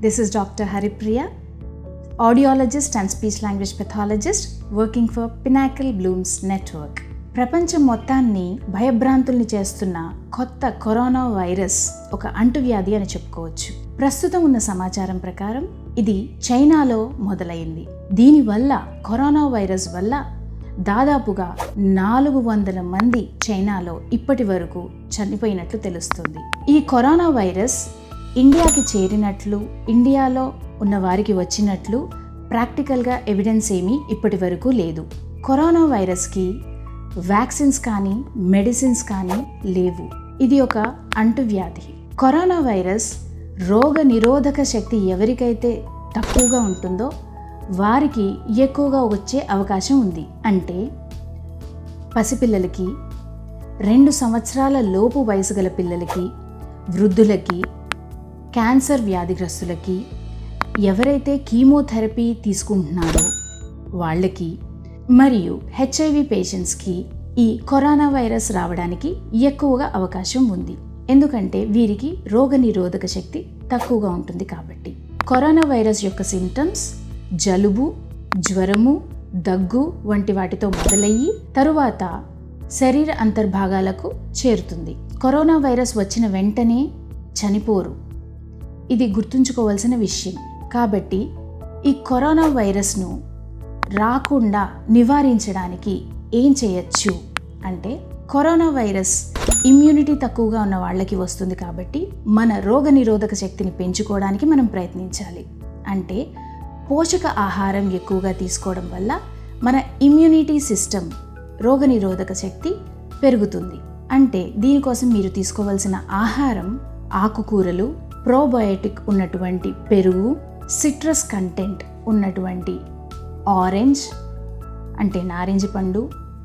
This is Dr. Haripriya, audiologist and speech language pathologist working for Pinnacle Blooms Network. ప్రపంచం మొత్తాన్ని భయభ్రాంతుల్ని చేస్తున్న కొత్త corona virus ఒక అంటువ్యాధి అని చెప్పుకోవచ్చు ప్రస్తుతం ఉన్న సమాచారం ప్రకారం ఇది చైనాలో మొదలైంది దీనివల్ల కరోనా వైరస్ వల్ల దాదాపుగా నాలుగు వందల మంది చైనాలో ఇప్పటి వరకు చనిపోయినట్లు తెలుస్తుంది ఈ కరోనా వైరస్ ఇండియాకి చేరినట్లు ఇండియాలో ఉన్న వారికి వచ్చినట్లు ప్రాక్టికల్గా ఎవిడెన్స్ ఏమీ ఇప్పటి వరకు లేదు కరోనా వైరస్కి వ్యాక్సిన్స్ కానీ మెడిసిన్స్ కానీ లేవు ఇది ఒక అంటువ్యాధి కరోనా వైరస్ రోగ నిరోధక శక్తి ఎవరికైతే తక్కువగా ఉంటుందో వారికి ఎక్కువగా వచ్చే అవకాశం ఉంది అంటే పసిపిల్లలకి రెండు సంవత్సరాల లోపు వయసు గల పిల్లలకి వృద్ధులకి క్యాన్సర్ వ్యాధిగ్రస్తులకి ఎవరైతే కీమోథెరపీ తీసుకుంటున్నారో వాళ్ళకి మరియు హెచ్ఐవి పేషెంట్స్కి ఈ కరోనా వైరస్ రావడానికి ఎక్కువగా అవకాశం ఉంది ఎందుకంటే వీరికి రోగనిరోధక శక్తి తక్కువగా ఉంటుంది కాబట్టి కరోనా వైరస్ యొక్క సిమ్టమ్స్ జలుబు జ్వరము దగ్గు వంటి వాటితో మొదలయ్యి తరువాత శరీర అంతర్భాగాలకు చేరుతుంది కరోనా వైరస్ వచ్చిన వెంటనే చనిపోరు ఇది గుర్తుంచుకోవాల్సిన విషయం కాబట్టి ఈ కరోనా వైరస్ను రాకుండా నివారించడానికి ఏం చేయొచ్చు అంటే కరోనా వైరస్ ఇమ్యూనిటీ తక్కువగా ఉన్న వాళ్ళకి వస్తుంది కాబట్టి మన రోగ నిరోధక శక్తిని పెంచుకోవడానికి మనం ప్రయత్నించాలి అంటే పోషక ఆహారం ఎక్కువగా తీసుకోవడం వల్ల మన ఇమ్యూనిటీ సిస్టమ్ రోగనిరోధక శక్తి పెరుగుతుంది అంటే దీనికోసం మీరు తీసుకోవాల్సిన ఆహారం ఆకుకూరలు ప్రోబయోటిక్ ఉన్నటువంటి పెరుగు సిట్రస్ కంటెంట్ ఉన్నటువంటి ఆరెంజ్ అంటే నారింజ పండు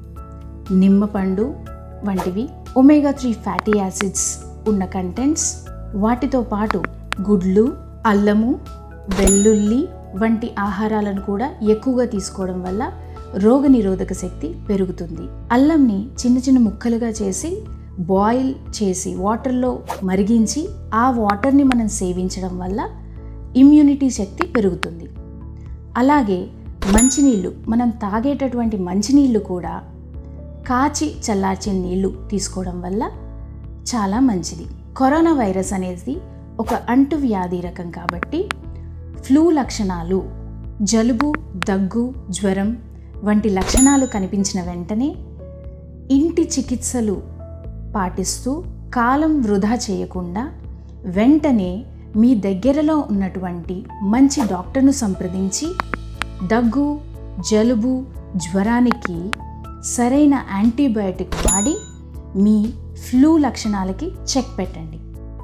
నిమ్మపండు వంటివి ఒమేగా త్రీ ఫ్యాటీ యాసిడ్స్ ఉన్న కంటెంట్స్ వాటితో పాటు గుడ్లు అల్లము వెల్లుల్లి వంటి ఆహారాలను కూడా ఎక్కువగా తీసుకోవడం వల్ల రోగనిరోధక శక్తి పెరుగుతుంది అల్లంని చిన్న చిన్న ముక్కలుగా చేసి బాయిల్ చేసి వాటర్లో మరిగించి ఆ వాటర్ని మనం సేవించడం వల్ల ఇమ్యూనిటీ శక్తి పెరుగుతుంది అలాగే మంచినీళ్ళు మనం తాగేటటువంటి మంచినీళ్ళు కూడా కాచి చల్లార్చిన నీళ్లు తీసుకోవడం వల్ల చాలా మంచిది కరోనా వైరస్ అనేది ఒక అంటువ్యాధి రకం కాబట్టి ఫ్లూ లక్షణాలు జలుబు దగ్గు జ్వరం వంటి లక్షణాలు కనిపించిన వెంటనే ఇంటి చికిత్సలు పాటిస్తూ కాలం వృధా చేయకుండా వెంటనే మీ దగ్గరలో ఉన్నటువంటి మంచి డాక్టర్ను సంప్రదించి దగ్గు జలుబు జ్వరానికి సరైన యాంటీబయాటిక్ వాడి మీ ఫ్లూ లక్షణాలకి చెక్ పెట్టండి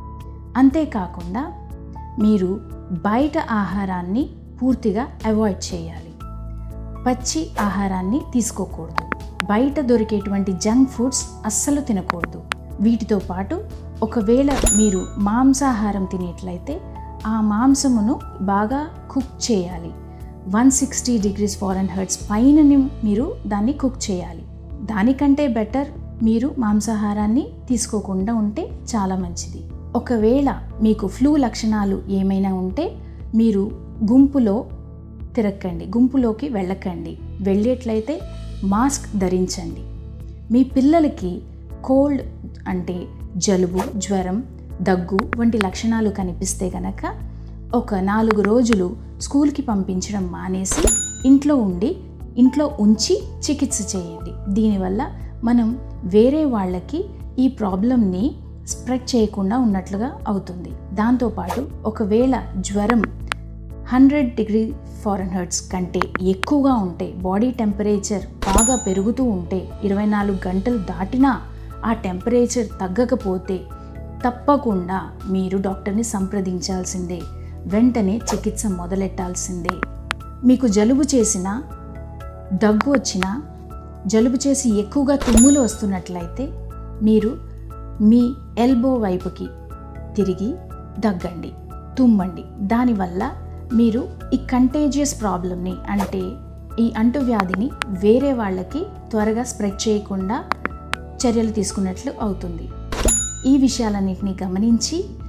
అంతేకాకుండా మీరు బయట ఆహారాన్ని పూర్తిగా అవాయిడ్ చేయాలి పచ్చి ఆహారాన్ని తీసుకోకూడదు బయట దొరికేటువంటి జంక్ ఫుడ్స్ అస్సలు తినకూడదు వీటితో పాటు ఒకవేళ మీరు మాంసాహారం తినేట్లయితే ఆ మాంసమును బాగా కుక్ చేయాలి one sixty degrees fahrenheit పైన మీరు దాన్ని కుక్ చేయాలి దానికంటే బెటర్ మీరు మాంసాహారాన్ని తీసుకోకుండా ఉంటే చాలా మంచిది ఒకవేళ మీకు ఫ్లూ లక్షణాలు ఏమైనా ఉంటే మీరు గుంపులో తిరక్కండి గుంపులోకి వెళ్ళకండి వెళ్ళేట్లయితే మాస్క్ ధరించండి మీ పిల్లలకి కోల్డ్ అంటే జలుబు జ్వరం దగ్గు వంటి లక్షణాలు కనిపిస్తే గనక ఒక నాలుగు రోజులు స్కూల్కి పంపించడం మానేసి ఇంట్లో ఉండి ఇంట్లో ఉంచి చికిత్స చేయండి దీనివల్ల మనం వేరే వాళ్ళకి ఈ ప్రాబ్లమ్ని స్ప్రెడ్ చేయకుండా ఉన్నట్లుగా అవుతుంది దాంతోపాటు ఒకవేళ జ్వరం హండ్రెడ్ డిగ్రీ ఫారెన్ హర్ట్స్ కంటే ఎక్కువగా ఉంటే బాడీ టెంపరేచర్ బాగా పెరుగుతూ ఉంటే ఇరవై నాలుగు గంటలు దాటినా ఆ టెంపరేచర్ తగ్గకపోతే తప్పకుండా మీరు డాక్టర్ని సంప్రదించాల్సిందే వెంటనే చికిత్స మొదలెట్టాల్సిందే మీకు జలుబు చేసినా దగ్గు వచ్చినా జలుబు చేసి ఎక్కువగా తుమ్ములు వస్తున్నట్లయితే మీరు మీ ఎల్బో వైపుకి తిరిగి దగ్గండి తుమ్మండి దానివల్ల మీరు ఈ కంటేజియస్ ప్రాబ్లమ్ని అంటే ఈ అంటువ్యాధిని వేరే వాళ్ళకి త్వరగా స్ప్రెడ్ చేయకుండా చర్యలు తీసుకున్నట్లు అవుతుంది ఈ విషయాలన్నింటినీ గమనించి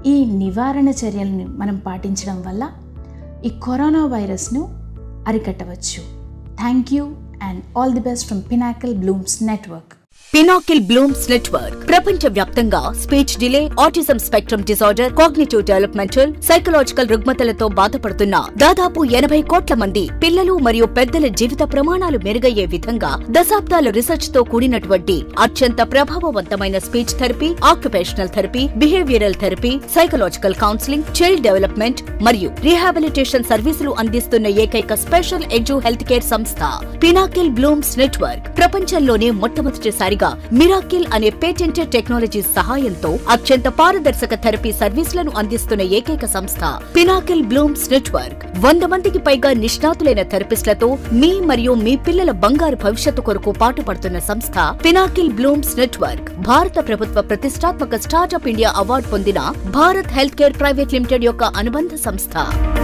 ఈ నివారణ చర్యలను మనం పాటించడం వల్ల ఈ కరోనా వైరస్ను అరికట్టవచ్చు thank you and all the best from Pinnacle Blooms Network Pinnacle Blooms Network ప్రపంచ వ్యాప్తంగా speech delay autism spectrum disorder cognitive developmental psychological రుగ్మతలతో బాధపడుతున్న దాదాపు ఎనభై కోట్ల మంది పిల్లలు మరియు పెద్దల జీవిత ప్రమాణాలు మెరుగయ్యే విధంగా దశాబ్దాల రీసెర్చ్ తో కూడినటువంటి అత్యంత ప్రభావవంతమైన speech therapy occupational therapy behavioural therapy psychological counselling child development మరియు రీహాబిలిటేషన్ సర్వీసులు అందిస్తున్న ఏకైక స్పెషల్ ఎడ్యు హెల్త్ కేర్ సంస్థ పినాకిల్ బ్లూమ్స్ నెట్వర్క్ ప్రపంచంలోనే మొట్టమొదటిసారిగా మిరాకిల్ అనే పేటెంటెడ్ టెక్నాలజీ సహాయంతో అత్యంత పారదర్శక థెరపీ సర్వీసులను అందిస్తున్న ఏకైక సంస్థ పినాకిల్ బ్లూమ్స్ నెట్వర్క్ వంద మందికి పైగా నిష్ణాతులైన థెరపిస్టులతో మీ మరియు మీ పిల్లల బంగారు భవిష్యత్తు కొరకు పాటుపడుతున్న సంస్థ పినాకిల్ బ్లూమ్స్ నెట్వర్క్ భారత ప్రభుత్వ ప్రతిష్టాత్మక స్టార్టప్ ఇండియా అవార్డు పొందిన Bharat health care private limited యొక్క అనుబంధ సంస్థ